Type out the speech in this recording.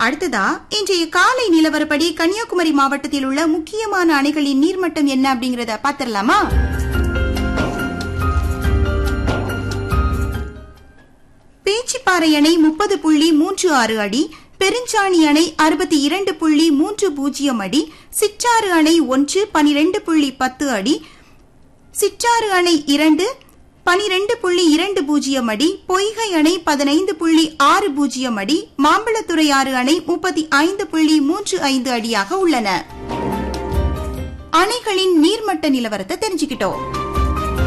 அடுத்ததா இன்றைய காலை நிலவரப்படி கன்னியாகுமரி மாவட்டத்தில் உள்ள முக்கியமான அணைகளின் நீர்மட்டம் என்ன அப்படிங்கறத பாத்திரலாமா பேச்சிப்பாறை அணை முப்பது புள்ளி மூன்று ஆறு அடி பெருஞ்சாணி அணை அறுபத்தி இரண்டு புள்ளி மூன்று பூஜ்ஜியம் அடி சிற்றாறு அணை ஒன்று பனிரெண்டு புள்ளி பத்து அடி சிற்றாறு அணை இரண்டு பனிரெண்டு புள்ளி இரண்டு பூஜ்ஜியம் அடி பொய்கை அணை பதினைந்து புள்ளி ஆறு பூஜ்ஜியம் அடி மாம்பழத்துறை ஆறு அணை முப்பத்தி ஐந்து புள்ளி மூன்று ஐந்து அடியாக உள்ளன அணைகளின் நீர்மட்ட நிலவரத்தை தெரிஞ்சுக்கிட்டோம்